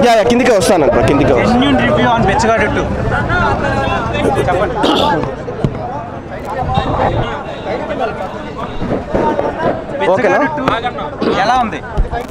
Yeah yeah, కిందికే వస్తాను అనుకో కిందికే వస్తాను genuine review on Bichagadu two చెప్పండి ఓకేనా? బెచ్చగాడు టూ ఎలా ఉంది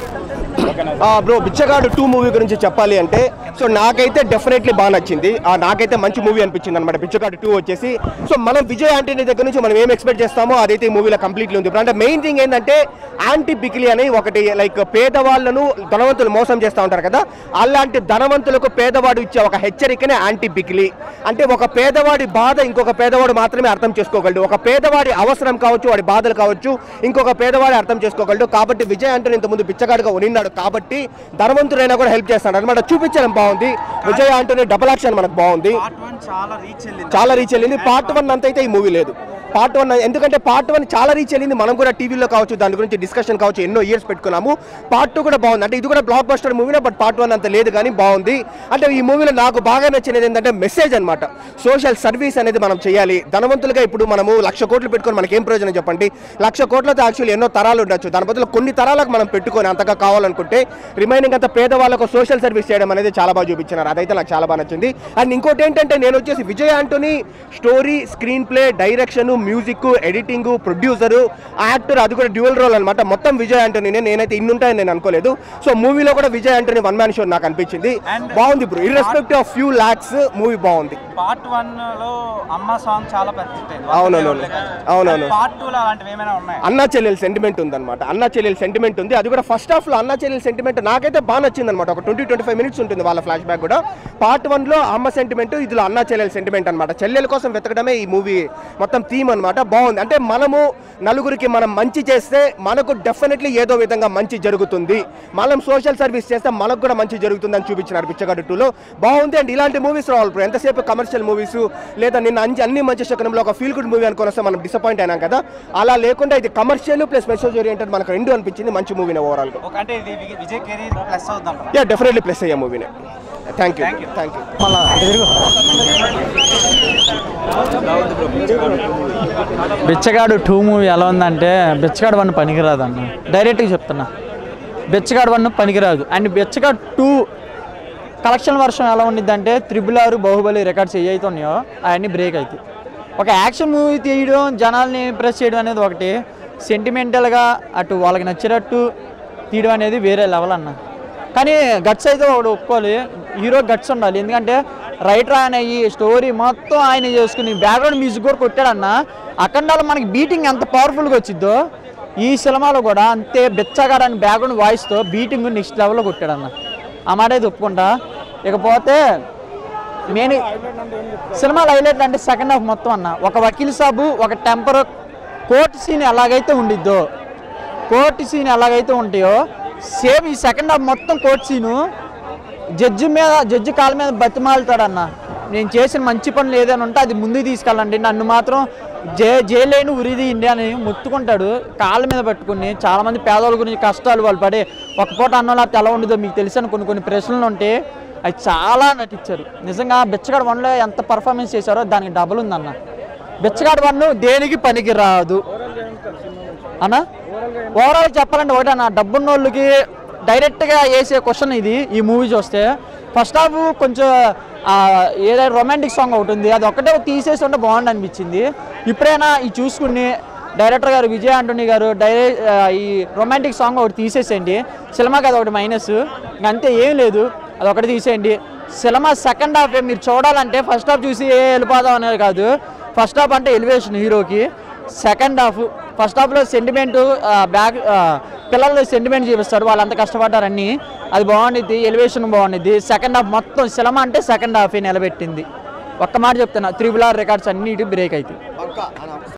బ్రో బిచ్చగాడు టూ మూవీ గురించి చెప్పాలి అంటే సో నాకైతే డెఫినెట్లీ బాగా నచ్చింది ఆ, నాకైతే మంచి మూవీ అనిపించింది అనమాట బిచ్చగాడు టూ వచ్చేసి సో మనం విజయ్ ఆంటనీ దగ్గర నుంచి మనం ఏం ఎక్స్పెక్ట్ చేస్తామో అదైతే ఈ మూవీలో కంప్లీట్లీ ఉంది ఇప్పుడు అంటే మెయిన్ థింగ్ ఏంటంటే యాంటీ బికిలి అని ఒకటి లైక్ పేదవాళ్ళను ధనవంతులు మోసం చేస్తూ ఉంటారు కదా అలాంటి ధనవంతులకు పేదవాడు ఇచ్చే ఒక హెచ్చరికనే యాంటీ బికిలి అంటే ఒక పేదవాడి బాధ ఇంకొక పేదవాడు మాత్రమే అర్థం చేసుకోగలడు ఒక పేదవాడి అవసరం కావచ్చు వాడి బాధలు కావచ్చు ఇంకొక పేదవాడి అర్థం చేసుకోగలడు కాబట్టి విజయ్ ఆంటనీ ఇంతకుముందు బిచ్చగాడుగా ఉన్నాడు కాబట్టి ధనవంతుడైనా కూడా హెల్ప్ చేస్తాడు అనమాట చూపించడం బాగుంది విజయ్ ఆంటనీ డబల్ యాక్షన్ మనకు బాగుంది పార్ట్ వన్ చాలా రీచ్ వెళ్ళింది చాలా రీచ్ వెళ్ళింది పార్ట్ వన్ అంత అయితే ఈ మూవీ లేదు పార్ట్ వన్ ఎందుకంటే పార్ట్ వన్ చాలా రీచ్ వెళ్ళింది మనం కూడా టీవీలో కావచ్చు దాని గురించి డిస్కషన్ కావచ్చు ఎన్నో ఇయర్స్ పెట్టుకున్నాము పార్ట్ టూ కూడా బాగుంది అంటే ఇది కూడా బ్లాక్ బస్టర్ మూవీనే బట్ పార్ట్ వన్ అంత లేదు కానీ బాగుంది అంటే ఈ మూవీలో నాకు బాగా నచ్చినది ఏంటంటే మెసేజ్ అనమాట సోషల్ సర్వీస్ అనేది మనం చేయాలి ధనవంతులుగా ఇప్పుడు మనము లక్ష కోట్లు పెట్టుకొని మనకి ఏం ప్రయోజనం చెప్పండి లక్ష కోట్లతో యాక్చువల్లీ ఎన్నో తరాలు ఉండొచ్చు దాని బదులు కొన్ని తరాలకు మనం పెట్టుకొని అంతగా కావాలనుకుంటే రిమైనింగ్ అంతా పేదవాళ్ళకు సోషల్ సర్వీస్ చేయడం అనేది చాలా బాగా చూపించినారు అదైతే నాకు చాలా బాగా నచ్చింది అండ్ ఇంకోటి ఏంటంటే నేను వచ్చేసి Vijay Antony story screenplay direction music editing producer actor అది కూడా డ్యూయల్ రోల్ అనమాట మొత్తం విజయ్ ఆంటోనీనే నేనైతే ఇన్ని ఉంటాయని నేను అనుకోలేదు సో మూవీలో కూడా Vijay Antony one man show నాకు అనిపించింది And- బాగుంది bro irrespect of few lacks movie బాగుంది పార్ట్ వన్ లో అమ్మ సాంగ్ చాలా పెద్ద hit అయింది. అవునవును. అవునవును. పార్ట్ టూ లో అలాంటివి ఏమైనా ఉన్నాయి అన్న చెల్లెల సెంటిమెంట్ ఉందన్నమాట అన్న చెల్లెల సెంటిమెంట్ ఉంది అది కూడా ఫస్ట్ హాఫ్ లో అన్న చెల్లెల సెంటిమెంట్ నాకైతే బాగా నచ్చింది అనమాట ఒక ట్వంటీ ట్వంటీ ఫైవ్ మినిట్స్ ఉంటుంది వాళ్ళ ఫ్లాష్ బ్యాక్ కూడా పార్ట్ వన్ లో అమ్మ సెంటిమెంట్ ఇదిలో అన్న చెల్లెల సెంటిమెంట్ అనమాట చెల్లెల కోసం వెతకడమే ఈ మూవీ మొత్తం థీమ్ అనమాట బాగుంది అంటే మనము నలుగురికి మనం మంచి చేస్తే మనకు డెఫినెట్లీ ఏదో విధంగా మంచి జరుగుతుంది మనం సోషల్ సర్వీస్ చేస్తే మనకు కూడా మంచి జరుగుతుందని చూపించినారు పిచ్చగాడు టూలో బాగుంది అండ్ ఇలాంటి మూవీస్ రావాలి బ్రో ఎంతసేపు కమర్షియల్ మూవీస్ లేదా నిన్న అన్ని అన్ని మంచి శకనంలో ఒక ఫీల్ గుడ్ మూవీ అనుకుని వస్తే మనం డిసప్పాయింట్ అయినాం కదా అలా లేకుండా ఇది కమర్షియల్ ప్లస్ మెసేజ్ ఓరియంటెడ్ మనకు రెండు అనిపించింది మంచి మూవీనే ఓవరాల్ ఒక అంటే ఇది వి- విజయ్ కెరీర్ ప్లస్ అవుద్దాం యా డెఫినెట్లీ ప్లస్ అయ్యే మూవీనే thank you Thank you. Thank you Bichagadu two movie ఎలా ఉందంటే బిచ్చగాడు వన్ పనికిరాదు అన్న డైరెక్ట్గా చెప్తున్నా బిచ్చగాడు వన్ పనికిరాదు అండ్ బిచ్చగాడు టూ కలెక్షన్ వర్షం ఎలా ఉండిద్దంటే త్రిబుల్ ఆరు బాహుబలి రికార్డ్స్ ఏ అయితే ఉన్నాయో అవన్నీ బ్రేక్ అవుతాయి ఒక యాక్షన్ మూవీ తీయడం జనాల్ని ఇంప్రెస్ చేయడం అనేది ఒకటి సెంటిమెంటల్గా అటు వాళ్ళకి నచ్చినట్టు తీయడం అనేది వేరే లెవెల్ అన్న కానీ గట్స్ అయితే ఒకడు ఒప్పుకోవాలి హీరో గట్స్ ఉండాలి ఎందుకంటే రైటర్ ఆయన ఈ స్టోరీ మొత్తం ఆయన చేసుకుని బ్యాక్గ్రౌండ్ మ్యూజిక్ కూడా కొట్టాడన్న అఖండాలు మనకి బీటింగ్ ఎంత పవర్ఫుల్గా వచ్చిద్దో ఈ సినిమాలో కూడా అంతే బెచ్చగాడని బ్యాక్గ్రౌండ్ వాయిస్తో బీటింగ్ నెక్స్ట్ లెవెల్లో కొట్టాడన్న ఆ మాట అయితే ఒప్పుకుంటా ఇకపోతే మెయిన్ సినిమాలో హైలైట్ అంటే సెకండ్ హాఫ్ మొత్తం అన్న ఒక వకీల్ సాబు ఒక టెంపర్ కోర్ట్ సీన్ ఎలాగైతే ఉండిద్దో కోర్టు సీన్ ఎలాగైతే ఉంటాయో సేమ్ ఈ సెకండ్ హాఫ్ మొత్తం కోర్ట్ సీను జడ్జి మీద జడ్జి కాళ్ళ మీద బతిమాలుతాడన్న నేను చేసిన మంచి పనులు ఏదైనా ఉంటే అది ముందుకు తీసుకెళ్ళండి నన్ను మాత్రం జే జైలేని ఉరిది ఇండియా అని మొత్తుకుంటాడు కాళ్ళ మీద పెట్టుకుని చాలామంది పేదవాళ్ళ గురించి కష్టాలు వాళ్ళు పడే ఒక పూట అన్నం లేకపోతే ఎలా ఉండదో మీకు తెలిసిన కొన్ని కొన్ని ప్రశ్నలు ఉంటే అవి చాలా నటించారు నిజంగా బిచ్చగాడు వన్లో ఎంత పర్ఫార్మెన్స్ చేశారో దానికి డబుల్ ఉందన్న బిచ్చగాడు వన్ దేనికి పనికి రాదు అన్న ఓవరాల్ చెప్పాలంటే ఒకటి అన్న డబ్బున్న వాళ్ళకి డైరెక్ట్గా వేసే క్వశ్చన్ ఇది ఈ మూవీ చూస్తే ఫస్ట్ హాఫ్ కొంచెం ఆ, ఏదైనా రొమాంటిక్ సాంగ్ ఒకటి ఉంది అది ఒక్కటే తీసేసి ఉంటే బాగుంది అనిపించింది ఇప్పుడైనా ఈ చూసుకుని డైరెక్టర్ గారు విజయ్ ఆంటోనీ గారు డైరె ఆ, ఈ రొమాంటిక్ సాంగ్ ఒకటి తీసేసేయండి సినిమాకి అది ఒకటి మైనస్ అంతే ఏం లేదు అది ఒకటి తీసేయండి సినిమా సెకండ్ హాఫ్ మీరు చూడాలంటే ఫస్ట్ హాఫ్ చూసి ఏ వెళ్ళిపోదాం అనేది కాదు ఫస్ట్ హాఫ్ అంటే ఎలివేషన్ హీరోకి సెకండ్ హాఫ్ ఫస్ట్ హాఫ్లో సెంటిమెంట్ బ్యాక్ పిల్లలు సెంటిమెంట్ చూపిస్తారు వాళ్ళంతా కష్టపడ్డారని అది బాగుండిద్ది ఎలివేషన్ బాగుండిద్ది సెకండ్ హాఫ్ మొత్తం సినిమా అంటే సెకండ్ హాఫ్ నిలబెట్టింది ఒక్క మాట చెప్తున్నా త్రిబుల్ ఆర్ రికార్డ్స్ అన్నిటి బ్రేక్ అవుతాయి